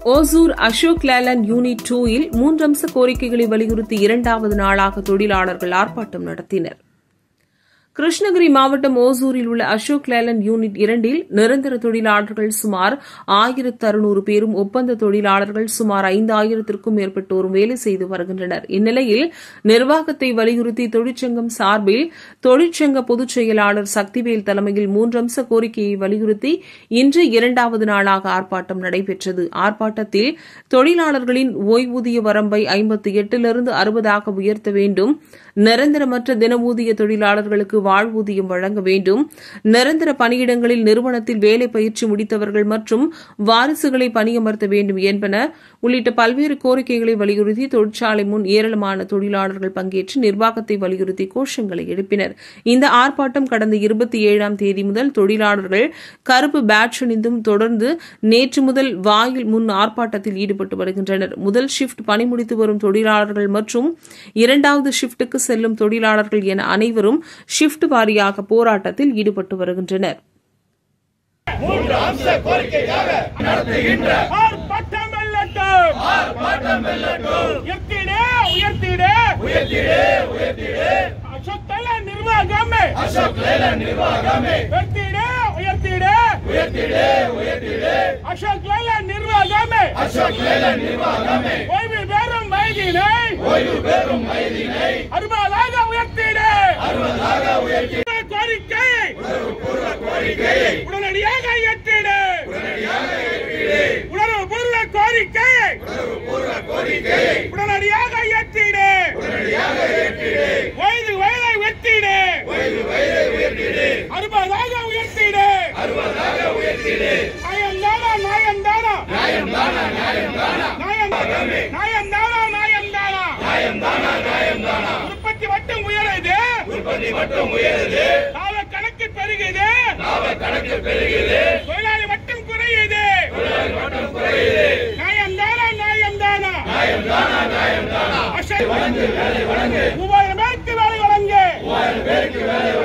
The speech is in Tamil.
ஓசூர் அசோக் லேலண்ட் யூனிட் டூவில் மூன்றம்ச கோரிக்கைகளை வலியுறுத்தி இரண்டாவது நாளாக தொழிலாளர்கள் ஆர்ப்பாட்டம் நடத்தினர் கிருஷ்ணகிரி மாவட்டம் ஓசூரில் உள்ள அசோக் லேலண்ட் யூனிட் இரண்டில் நிரந்தர தொழிலாளர்கள் சுமார் ஆயிரத்து அறுநூறு பேரும் ஒப்பந்த தொழிலாளர்கள் சுமார் ஐந்தாயிரத்திற்கும் மேற்பட்டோரும் வேலை செய்து வருகின்றனர் இந்நிலையில் நிர்வாகத்தை வலியுறுத்தி தொழிற்சங்கம் சார்பில் தொழிற்சங்க பொதுச் செயலாளர் சக்திவேல் தலைமையில் மூன்றம்ச கோரிக்கையை வலியுறுத்தி இன்று இரண்டாவது நாளாக ஆர்ப்பாட்டம் நடைபெற்றது ஆர்ப்பாட்டத்தில் தொழிலாளர்களின் ஓய்வூதிய வரம்பை ஐம்பத்தி எட்டிலிருந்து அறுபதாக உயர்த்த வேண்டும் நிரந்தரமற்ற தினமூதிய தொழிலாளர்களுக்கு வாழ்வூதியம் வழங்க வேண்டும் நிரந்தர பணியிடங்களில் நிறுவனத்தில் வேலை பயிற்சி முடித்தவர்கள் மற்றும் வாரிசுகளை பணியமர்த்த வேண்டும் என்பன உள்ளிட்ட பல்வேறு கோரிக்கைகளை வலியுறுத்தி தொழிற்சாலை முன் ஏராளமான தொழிலாளர்கள் பங்கேற்று நிர்வாகத்தை வலியுறுத்தி கோஷங்களை எழுப்பினர் இந்த ஆர்ப்பாட்டம் கடந்த இருபத்தி ஏழாம் தேதி முதல் தொழிலாளர்கள் கருப்பு பேட்ச் அணிந்தும் தொடர்ந்து நேற்று முதல் வாயில் முன் ஆர்ப்பாட்டத்தில் ஈடுபட்டு வருகின்றனர் முதல் ஷிப்ட் பணி முடித்து வரும் தொழிலாளர்கள் மற்றும் இரண்டாவது ஷிப்டுக்கு செல்லும் தொழிலாளர்கள் என அனைவரும் ஷிப்ட் வாரியாக போராட்டத்தில் ஈடுபட்டு வருகின்றனர் மூன்று அம்ச கோரிக்கைக்காக நடத்துகின்ற ஆர்ப்பாட்டம் வெல்லட்டும் ஆர்ப்பாட்டம் வெல்லட்டும் உயர்த்திடு உயர்த்திடு உயர்த்திடு உயர்த்திடு அசோக் லேலன் நிர்வாகமே அசோக் லேலன் நிர்வாகமே உயர்த்திடு உயர்த்திடு உயர்த்திடு உயர்த்திடு அசோக் லேலன் நிர்வாகமே அசோக் லேலன் நிர்வாகமே ஓய்வு பெறும் வயதினை ஓய்வு பெறும் வயதினை அறுபதாக உயர்த்திடு அறுபதாக உயர்த்திடு கோரிக்கையை கோரிக்கையை உடனடியாக ஏற்றிடு உணர்வுபூர்வ கோரிக்கையை உடனடியாக ஏற்றிடு வயது வயதை வெட்டிடு அறுபதாக உயர்த்திடு நியாயம் தானா நியாயம் தானா நியாயம் தானா நியாயம் தானா உற்பத்தி மட்டும் உயருது உற்பத்தி மட்டும் உயருது லாப கணக்கு பெருகுது லாப கணக்கு பெருகுது தொழிலாளி மட்டும் குறையுது தொழிலாளி மட்டும் குறையுது நியாயம் தானா நியாயம் தானா நியாயம் தானா நியாயம் தானா வழங்கு வேலை வழங்கு மூவாயிரம் பேருக்கு வேலை வழங்கு மூவாயிரம் பேருக்கு வேலை